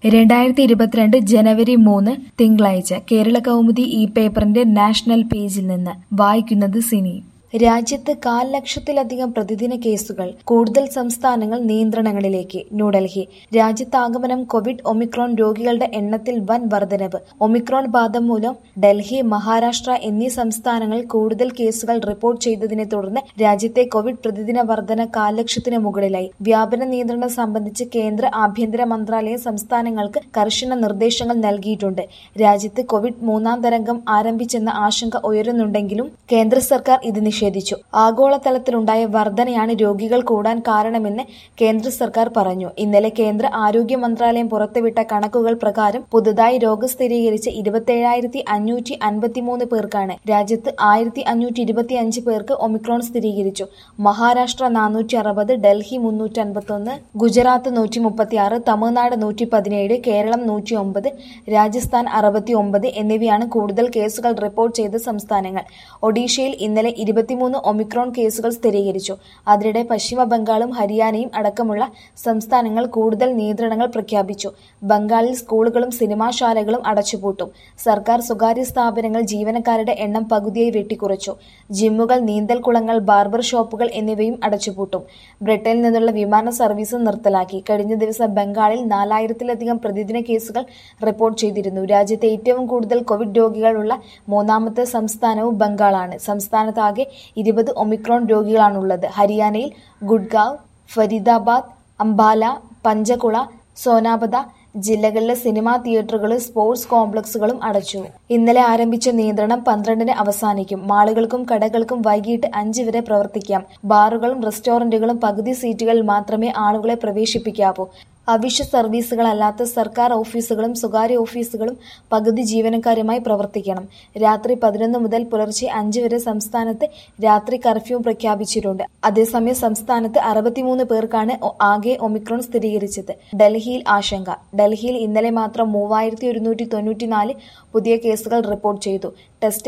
രണ്ടായിരത്തി ഇരുപത്തിരണ്ട് ജനുവരി മൂന്ന് തിങ്കളാഴ്ച കേരള കൗമുദി ഈ പേപ്പറിന്റെ നാഷണൽ പേജിൽ നിന്ന് വായിക്കുന്നത് സിനി രാജ്യത്ത് കാൽ ലക്ഷത്തിലധികം പ്രതിദിന കേസുകൾ കൂടുതൽ സംസ്ഥാനങ്ങൾ നിയന്ത്രണങ്ങളിലേക്ക് ന്യൂഡൽഹി രാജ്യത്താകമനം കോവിഡ് ഒമിക്രോൺ രോഗികളുടെ എണ്ണത്തിൽ വൻ വർധനവ് ഒമിക്രോൺ ബാധ മൂലം ഡൽഹി മഹാരാഷ്ട്ര എന്നീ സംസ്ഥാനങ്ങളിൽ കൂടുതൽ കേസുകൾ റിപ്പോർട്ട് ചെയ്തതിനെ തുടർന്ന് രാജ്യത്തെ കോവിഡ് പ്രതിദിന വർധന കാൽ ലക്ഷത്തിന് മുകളിലായി വ്യാപന നിയന്ത്രണം സംബന്ധിച്ച് കേന്ദ്ര ആഭ്യന്തര മന്ത്രാലയം സംസ്ഥാനങ്ങൾക്ക് കർശന നിർദ്ദേശങ്ങൾ നൽകിയിട്ടുണ്ട് രാജ്യത്ത് കോവിഡ് മൂന്നാം തരംഗം ആരംഭിച്ചെന്ന ആശങ്ക ഉയരുന്നുണ്ടെങ്കിലും കേന്ദ്ര സർക്കാർ ഇത് നിഷേധിച്ചു ആഗോളതലത്തിലുണ്ടായ വർധനയാണ് രോഗികൾ കൂടാൻ കാരണമെന്ന് കേന്ദ്ര സർക്കാർ പറഞ്ഞു ഇന്നലെ കേന്ദ്ര ആരോഗ്യ മന്ത്രാലയം പുറത്തുവിട്ട കണക്കുകൾ പ്രകാരം പുതുതായി രോഗം സ്ഥിരീകരിച്ച ഇരുപത്തേഴായിരത്തി അഞ്ഞൂറ്റി അൻപത്തിമൂന്ന് പേർക്കാണ് രാജ്യത്ത് ആയിരത്തി അഞ്ഞൂറ്റി ഇരുപത്തി അഞ്ച് പേർക്ക് ഒമിക്രോൺ സ്ഥിരീകരിച്ചു മഹാരാഷ്ട്ര നാനൂറ്റി അറുപത് ഡൽഹി മുന്നൂറ്റി അൻപത്തൊന്ന് ഗുജറാത്ത് നൂറ്റി മുപ്പത്തി ആറ് തമിഴ്നാട് നൂറ്റി പതിനേഴ് കേരളം നൂറ്റി ഒമ്പത് രാജസ്ഥാൻ അറുപത്തി ഒമ്പത് എന്നിവയാണ് കൂടുതൽ കേസുകൾ റിപ്പോർട്ട് ചെയ്ത സംസ്ഥാനങ്ങൾ ഒഡീഷയിൽ ഇന്നലെ ഇരുപത്തിമൂന്ന് ഒമിക്രോൺ കേസുകൾ സ്ഥിരീകരിച്ചു അതിനിടെ പശ്ചിമ ബംഗാളും ഹരിയാനയും അടക്കമുള്ള സംസ്ഥാനങ്ങൾ കൂടുതൽ നിയന്ത്രണങ്ങൾ പ്രഖ്യാപിച്ചു ബംഗാളിൽ സ്കൂളുകളും സിനിമാശാലകളും അടച്ചുപൂട്ടും സർക്കാർ സ്വകാര്യ സ്ഥാപനങ്ങൾ ജീവനക്കാരുടെ എണ്ണം പകുതിയായി വെട്ടിക്കുറച്ചു ജിമ്മുകൾ നീന്തൽക്കുളങ്ങൾ ബാർബർ ഷോപ്പുകൾ എന്നിവയും അടച്ചുപൂട്ടും ബ്രിട്ടനിൽ നിന്നുള്ള വിമാന സർവീസ് നിർത്തലാക്കി കഴിഞ്ഞ ദിവസം ബംഗാളിൽ നാലായിരത്തിലധികം പ്രതിദിന കേസുകൾ റിപ്പോർട്ട് ചെയ്തിരുന്നു രാജ്യത്തെ ഏറ്റവും കൂടുതൽ കോവിഡ് രോഗികളുള്ള മൂന്നാമത്തെ സംസ്ഥാനവും ബംഗാളാണ് സംസ്ഥാനത്താകെ ഇരുപത് ഒമിക്രോൺ രോഗികളാണുള്ളത് ഹരിയാനയിൽ ഗുഡ്ഗാവ് ഫരീദാബാദ് അംബാല പഞ്ചകുള സോനാപത ജില്ലകളിലെ സിനിമാ തിയേറ്ററുകളും സ്പോർട്സ് കോംപ്ലക്സുകളും അടച്ചു ഇന്നലെ ആരംഭിച്ച നിയന്ത്രണം പന്ത്രണ്ടിന് അവസാനിക്കും മാളുകൾക്കും കടകൾക്കും വൈകിട്ട് അഞ്ച് വരെ പ്രവർത്തിക്കാം ബാറുകളും റെസ്റ്റോറന്റുകളും പകുതി സീറ്റുകളിൽ മാത്രമേ ആളുകളെ പ്രവേശിപ്പിക്കാവൂ അവശ്യ സർവീസുകളല്ലാത്ത സർക്കാർ ഓഫീസുകളും സ്വകാര്യ ഓഫീസുകളും പകുതി ജീവനക്കാരുമായി പ്രവർത്തിക്കണം രാത്രി പതിനൊന്ന് മുതൽ പുലർച്ചെ അഞ്ച് വരെ സംസ്ഥാനത്ത് രാത്രി കർഫ്യൂ പ്രഖ്യാപിച്ചിട്ടുണ്ട് അതേസമയം സംസ്ഥാനത്ത് അറുപത്തിമൂന്ന് പേർക്കാണ് ആകെ ഒമിക്രോൺ സ്ഥിരീകരിച്ചത് ഡൽഹിയിൽ ആശങ്ക ഡൽഹിയിൽ ഇന്നലെ മാത്രം മൂവായിരത്തി ഒരുന്നൂറ്റി തൊണ്ണൂറ്റിനാല് പുതിയ കേസുകൾ റിപ്പോർട്ട് ചെയ്തു ടെസ്റ്റ്